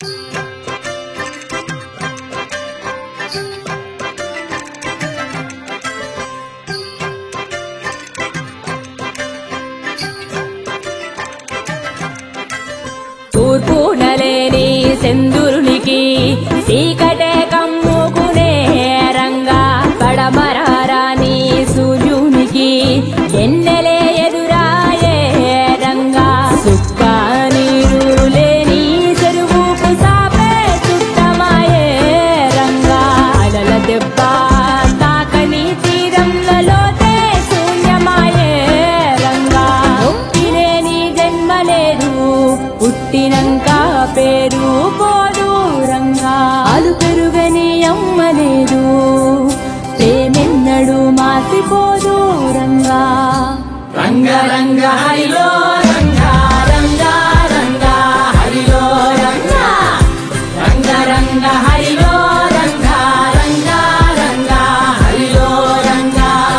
తూర్పునలేని సెందురునికి చీకటే కమ్ముకునే రంగా పడమరాని సూర్యునికి ఎన్నెలే ఎదురాయే రంగా సుక్క నీరు లేని చెరువుకు సాపే చుట్టమాయే రంగా అలల దెబ్బ తాకని తీరంలోతే శూన్యమాయే రంగా నొప్పిలేని జన్మ లేదు పుట్టినంక పేరు పోదు రంగా అలు పెరుగని అమ్మ లేదు ప్రేమెన్నడు మాసిపోదు రంగా రంగ రంగ హరిలో రంగ రంగ రంగ హరిలో రంగ రంగ రంగ హరిలో రంగ రంగ రంగ హరిలో రంగ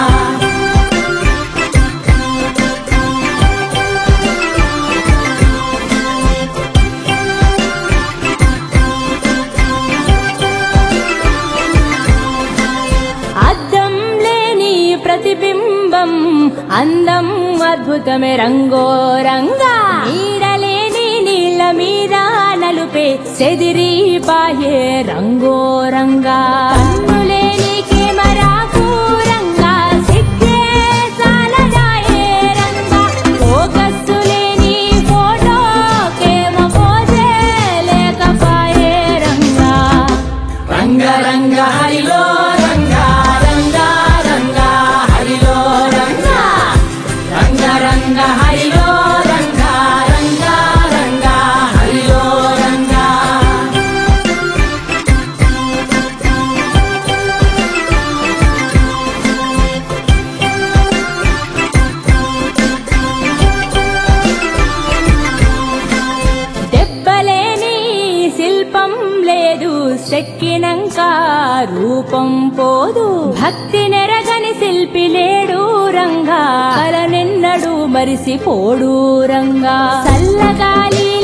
అద్దం లేని ప్రతిబింబం అందం అద్భుతమే రంగో రంగా నీడలేని నీళ్ళ మీద నలుపే చెదిరి పాయే రంగో రంగా కన్నులేని కెమెరాకు రంగా సిగ్గే సాలగాయే రంగా ఫోకస్సు లేని ఫోటోకేమో పోజే లేకపాయే రంగా రంగ రంగ హరిలో రంగ రంగ రంగ హరిలో రంగ రంగ రంగ హరిలో రంగ రంగ రంగ హరిలో రంగ దెబ్బలేని శిల్పం లేదు చెక్కినంక రూపం పోదు భక్తి నెరగని శిల్పి లేడు రంగా కలనెన్నడు మరిసిపోడు రంగా చల్లగాలి